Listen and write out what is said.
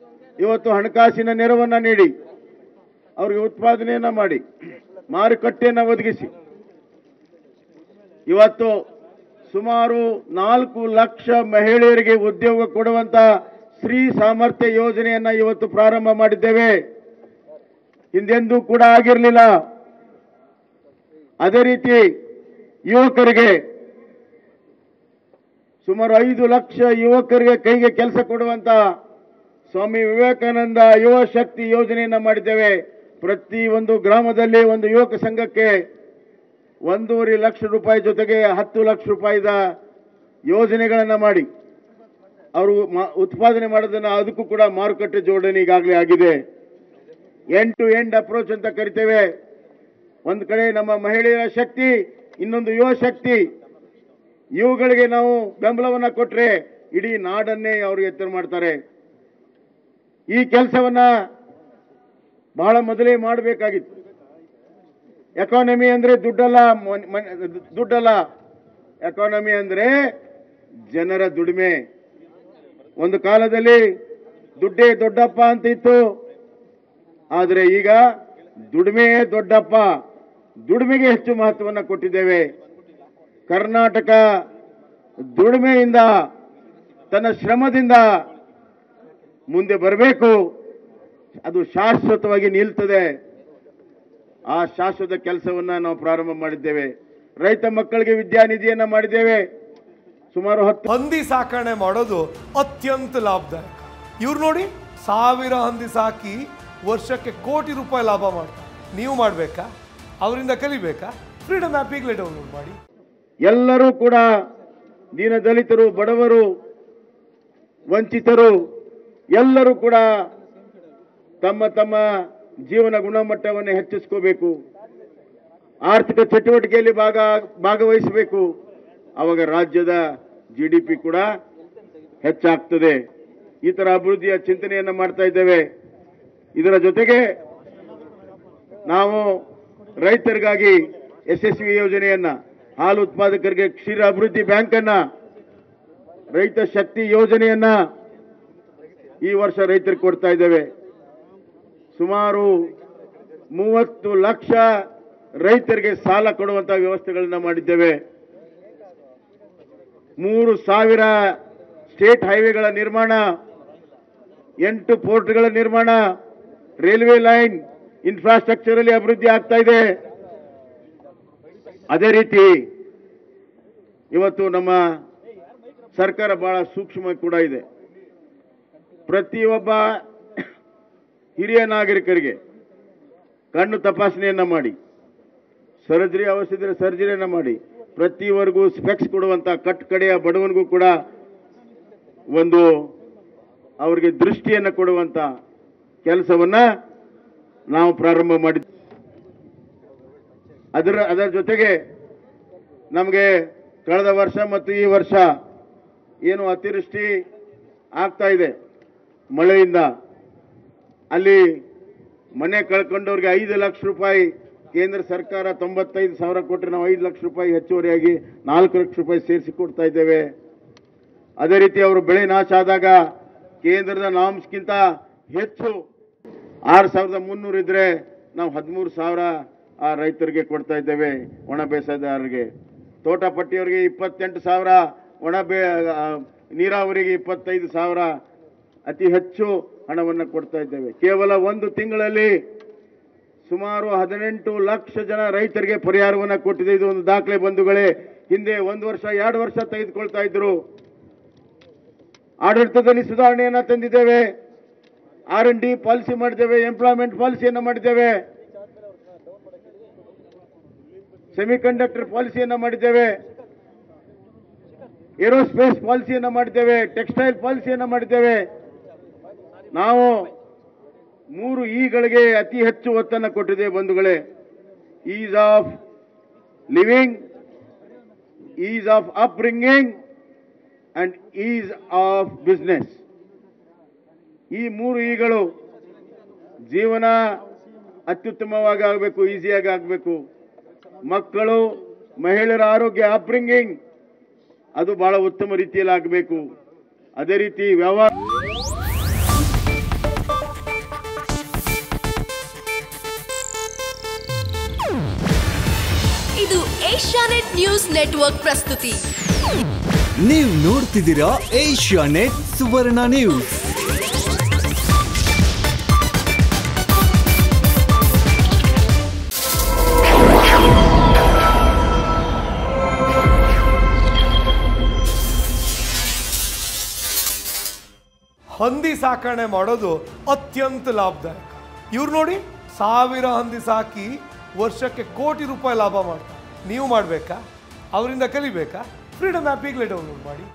ಇವತ್ತು ಹಣಕಾಸಿನ ನೆರವನ್ನು ನೀಡಿ ಅವ್ರಿಗೆ ಉತ್ಪಾದನೆಯನ್ನ ಮಾಡಿ ಮಾರುಕಟ್ಟೆಯನ್ನು ಒದಗಿಸಿ ಇವತ್ತು ಸುಮಾರು ನಾಲ್ಕು ಲಕ್ಷ ಮಹಿಳೆಯರಿಗೆ ಉದ್ಯೋಗ ಕೊಡುವಂತ ಸ್ತ್ರೀ ಸಾಮರ್ಥ್ಯ ಯೋಜನೆಯನ್ನ ಇವತ್ತು ಪ್ರಾರಂಭ ಮಾಡಿದ್ದೇವೆ ಹಿಂದೆಂದೂ ಕೂಡ ಆಗಿರಲಿಲ್ಲ ಅದೇ ರೀತಿ ಯುವಕರಿಗೆ ಸುಮಾರು ಐದು ಲಕ್ಷ ಯುವಕರಿಗೆ ಕೈಗೆ ಕೆಲಸ ಕೊಡುವಂತ ಸ್ವಾಮಿ ವಿವೇಕಾನಂದ ಯುವ ಶಕ್ತಿ ಯೋಜನೆಯನ್ನ ಮಾಡಿದ್ದೇವೆ ಪ್ರತಿ ಒಂದು ಗ್ರಾಮದಲ್ಲಿ ಒಂದು ಯುವಕ ಸಂಘಕ್ಕೆ ಒಂದೂವರೆ ಲಕ್ಷ ರೂಪಾಯಿ ಜೊತೆಗೆ ಹತ್ತು ಲಕ್ಷ ರೂಪಾಯಿದ ಯೋಜನೆಗಳನ್ನ ಮಾಡಿ ಅವರು ಮಾ- ಉತ್ಪಾದನೆ ಮಾಡೋದನ್ನ ಅದಕ್ಕೂ ಕೂಡ ಮಾರುಕಟ್ಟೆ ಜೋಡಣೆ ಈಗಾಗಲೇ ಆಗಿದೆ ಎಂಡ್ ಟು ಎಂಡ್ ಅಪ್ರೋಚ್ ಅಂತ ಕರಿತೇವೆ ಒಂದು ಕಡೆ ನಮ್ಮ ಮಹಿಳೆಯರ ಶಕ್ತಿ ಇನ್ನೊಂದು ಯುವ ಶಕ್ತಿ ಇವುಗಳಿಗೆ ನಾವು ಬೆಂಬಲವನ್ನ ಕೊಟ್ರೆ ಇಡೀ ನಾಡನ್ನೇ ಅವರು ಎತ್ತರ ಮಾಡ್ತಾರೆ ಈ ಕೆಲಸವನ್ನ ಬಹಳ ಮೊದಲೇ ಮಾಡಬೇಕಾಗಿತ್ತು ಎಕಾನಮಿ ಅಂದ್ರೆ ದುಡ್ಡಲ್ಲ ಮೊನ್- ಮೊನ್- ದುಡ್ಡಲ್ಲ ಎಕಾನಮಿ ಅಂದ್ರೆ ಜನರ ದುಡಿಮೆ ಒಂದು ಕಾಲದಲ್ಲಿ ದುಡ್ಡೇ ದೊಡ್ಡಪ್ಪ ಅಂತ ಇತ್ತು ಆದರೆ ಈಗ ದುಡಿಮೆಯೇ ದೊಡ್ಡಪ್ಪ ದುಡಿಮೆಗೆ ಹೆಚ್ಚು ಮಹತ್ವವನ್ನು ಕೊಟ್ಟಿದ್ದೇವೆ ಕರ್ನಾಟಕ ದುಡಿಮೆಯಿಂದ ತನ್ನ ಶ್ರಮದಿಂದ ಮುಂದೆ ಬರಬೇಕು ಅದು ಶಾಶ್ವತವಾಗಿ ನಿಲ್ತದೆ ಆ ಶಾಶ್ವತ ಕೆಲಸವನ್ನ ನಾವು ಪ್ರಾರಂಭ ಮಾಡಿದ್ದೇವೆ ರೈತ ಮಕ್ಕಳಿಗೆ ವಿದ್ಯಾನಿಧಿಯನ್ನ ಮಾಡಿದ್ದೇವೆ ಸುಮಾರು ಹತ್ತು ಹಂದಿ ಸಾಕಣೆ ಮಾಡೋದು ಅತ್ಯಂತ ಲಾಭದಾಯಕ ಇವ್ರು ನೋಡಿ ಸಾವಿರ ಹಂದಿ ಸಾಕಿ ವರ್ಷಕ್ಕೆ ಕೋಟಿ ರೂಪಾಯಿ ಲಾಭ ಮಾಡ್ತಾರೆ ನೀವು ಮಾಡಬೇಕಾ ಅವರಿಂದ ಕಲಿಬೇಕಾ ಫ್ರೀಡಮ್ ಆ್ಯಪ್ ಈಗಲೇ ಡೌನ್ಲೋಡ್ ಮಾಡಿ ಎಲ್ಲರೂ ಕೂಡ ದೀನ ದಲಿತರು ಬಡವರು ವಂಚಿತರು ಎಲ್ಲರೂ ಕೂಡ ತಮ್ಮ ತಮ್ಮ ಜೀವನ ಗುಣಮಟ್ಟವನ್ನು ಹೆಚ್ಚಿಸ್ಕೋಬೇಕು ಆರ್ಥಿಕ ಚಟುವಟಿಕೆಯಲ್ಲಿ ಭಾಗ ಭಾಗವಹಿಸಬೇಕು ಅವಾಗ ರಾಜ್ಯದ ಜಿ ಡಿ ಪಿ ಕೂಡ ಹೆಚ್ಚಾಗ್ತದೆ ಈ ತರ ಅಭಿವೃದ್ಧಿಯ ಚಿಂತನೆಯನ್ನ ಮಾಡ್ತಾ ಇದ್ದೇವೆ ಇದರ ಜೊತೆಗೆ ನಾವು ರೈತರಿಗಾಗಿ ಯಶಸ್ವಿ ಯೋಜನೆಯನ್ನ ಹಾಲು ಉತ್ಪಾದಕರಿಗೆ ಕ್ಷೀರ ಅಭಿವೃದ್ಧಿ ಬ್ಯಾಂಕ್ ಅನ್ನ ರೈತ ಶಕ್ತಿ ಯೋಜನೆಯನ್ನ ಈ ವರ್ಷ ರೈತರಿಗೆ ಕೊಡ್ತಾ ಇದ್ದೇವೆ ಸುಮಾರು ಮೂವತ್ತು ಲಕ್ಷ ರೈತರಿಗೆ ಸಾಲ ಕೊಡುವಂತಹ ವ್ಯವಸ್ಥೆಗಳನ್ನ ಮಾಡಿದ್ದೇವೆ ಮೂರು ಸಾವಿರ ಸ್ಟೇಟ್ ಹೈವೇಗಳ ನಿರ್ಮಾಣ ಎಂಟು ಪೋರ್ಟ್ಗಳ ನಿರ್ಮಾಣ ರೈಲ್ವೆ ಲೈನ್ ಇನ್ಫ್ರಾಸ್ಟ್ರಕ್ಚರ್ ಅಲ್ಲಿ ಅಭಿವೃದ್ಧಿ ಆಗ್ತಾ ಇದೆ ಅದೇ ರೀತಿ ಇವತ್ತು ನಮ್ಮ ಸರ್ಕಾರ ಬಹಳ ಸೂಕ್ಷ್ಮ ಕೂಡ ಇದೆ ಪ್ರತಿಯೊಬ್ಬ ಹಿರಿಯ ನಾಗರಿಕರಿಗೆ ಕಣ್ಣು ತಪಾಸಣೆಯನ್ನ ಮಾಡಿ ಸರ್ಜರಿ ಅವಶ್ಯ ಇದ್ರೆ ಸರ್ಜರಿಯನ್ನ ಮಾಡಿ ಪ್ರತಿವರೆಗೂ ಸ್ಪೆಕ್ಸ್ ಕೊಡುವಂತ ಕಟ್ ಕಡೆಯ ಬಡವನಿಗೂ ಕೂಡ ಒಂದು ಅವರಿಗೆ ದೃಷ್ಟಿಯನ್ನು ಕೊಡುವಂತ ಕೆಲಸವನ್ನ ನಾವು ಪ್ರಾರಂಭ ಮಾಡಿದ್ವಿ ಅದರ ಅದರ ಜೊತೆಗೆ ನಮಗೆ ಕಳೆದ ವರ್ಷ ಮತ್ತು ಈ ವರ್ಷ ಏನು ಅತಿವೃಷ್ಟಿ ಆಗ್ತಾ ಇದೆ ಮಳೆಯಿಂದ ಅಲ್ಲಿ ಮನೆ ಕಳ್ಕೊಂಡವ್ರಿಗೆ ಐದು ಲಕ್ಷ ರೂಪಾಯಿ ಕೇಂದ್ರ ಸರ್ಕಾರ ತೊಂಬತ್ತೈದು ಸಾವಿರ ಕೊಟ್ಟರೆ ನಾವು ಐದು ಲಕ್ಷ ರೂಪಾಯಿ ಹೆಚ್ಚುವರಿಯಾಗಿ ನಾಲ್ಕು ಲಕ್ಷ ರೂಪಾಯಿ ಸೇರಿಸಿ ಕೊಡ್ತಾ ಇದ್ದೇವೆ ಅದೇ ರೀತಿ ಅವರು ಬೆಳೆ ನಾಶ ಆದಾಗ ಕೇಂದ್ರದ ನಾಮ್ಸ್ಗಿಂತ ಹೆಚ್ಚು ಆರು ಸಾವಿರದ ಮುನ್ನೂರು ಇದ್ರೆ ನಾವು ಹದಿಮೂರು ಸಾವಿರ ಆ ರೈತರಿಗೆ ಕೊಡ್ತಾ ಇದ್ದೇವೆ ಒಣ ಬೇಸಾಯದಾರರಿಗೆ ತೋಟ ಪಟ್ಟಿಯವರಿಗೆ ಇಪ್ಪತ್ತೆಂಟು ಸಾವಿರ ಒಣ ಬೇ ಆ, ನೀರಾವರಿಗೆ ಇಪ್ಪತ್ತೈದು ಸಾವಿರ ಅತಿ ಹೆಚ್ಚು ಹಣವನ್ನು ಕೊಡ್ತಾ ಇದ್ದೇವೆ ಕೇವಲ ಒಂದು ತಿಂಗಳಲ್ಲಿ ಸುಮಾರು ಹದಿನೆಂಟು ಲಕ್ಷ ಜನ ರೈತರಿಗೆ ಪರಿಹಾರವನ್ನು ಕೊಟ್ಟಿದೆ ಇದು ಒಂದು ದಾಖಲೆ ಬಂಧುಗಳೇ ಹಿಂದೆ ಒಂದು ವರ್ಷ ಎರಡು ವರ್ಷ ತೆಗೆದುಕೊಳ್ತಾ ಇದ್ರು ಆಡಳಿತದಲ್ಲಿ ಸುಧಾರಣೆಯನ್ನ ತಂದಿದ್ದೇವೆ ಆರ್ ಎನ್ ಡಿ ಪಾಲಿಸಿ ಮಾಡಿದ್ದೇವೆ ಎಂಪ್ಲಾಯ್ಮೆಂಟ್ ಪಾಲಿಸಿಯನ್ನ ಮಾಡಿದ್ದೇವೆ ಸೆಮಿಕಂಡಕ್ಟರ್ ಪಾಲಿಸಿಯನ್ನ ಮಾಡಿದ್ದೇವೆ ಏರೋಸ್ಪೇಸ್ ಪಾಲಿಸಿಯನ್ನ ಮಾಡಿದ್ದೇವೆ ಟೆಕ್ಸ್ಟೈಲ್ ಪಾಲಿಸಿಯನ್ನ ಮಾಡಿದ್ದೇವೆ ನಾವು ಮೂರು ಈಗಳಿಗೆ ಅತಿ ಹೆಚ್ಚು ಒತ್ತನ್ನು ಕೊಟ್ಟಿದೆ ಬಂಧುಗಳೇ ease of living ease of upbringing and ease of business ಈ ಮೂರು ಈಗಳು ಜೀವನ ಅತ್ಯುತ್ತಮವಾಗಿ ಆಗಬೇಕು ಈಸಿಯಾಗಿ ಆಗಬೇಕು ಮಕ್ಕಳು ಮಹಿಳೆಯರ ಆರೋಗ್ಯ ಅಪ್ಬ್ರಿಂಗಿಂಗ್ ಅದು ಬಹಳ ಉತ್ತಮ ರೀತಿಯಲ್ಲಿ ಆಗಬೇಕು ಅದೇ ರೀತಿ ವ್ಯವಹಾರ ಏಷ್ಯಾನೆಟ್ ನ್ಯೂಸ್ ನೆಟ್ವರ್ಕ್ ಪ್ರಸ್ತುತಿ ನೀವು ನೋಡ್ತಿದ್ದೀರಾ ಏಷ್ಯಾ ನೆಟ್ ಸುವರ್ಣ ನ್ಯೂಸ್ ಹಂದಿ ಸಾಕಣೆ ಮಾಡೋದು ಅತ್ಯಂತ ಲಾಭದಾಯಕ ಇವ್ರು ನೋಡಿ ಸಾವಿರ ಹಂದಿ ಸಾಕಿ ವರ್ಷಕ್ಕೆ ಕೋಟಿ ರೂಪಾಯಿ ಲಾಭ ಮಾಡ್ತಾರೆ ನೀವು ಮಾಡಬೇಕಾ ಅವರಿಂದ ಕಲಿಬೇಕಾ ಫ್ರೀಡಮ್ ಆ್ಯಪ್ ಈಗಲೇ ಡೌನ್ಲೋಡ್ ಮಾಡಿ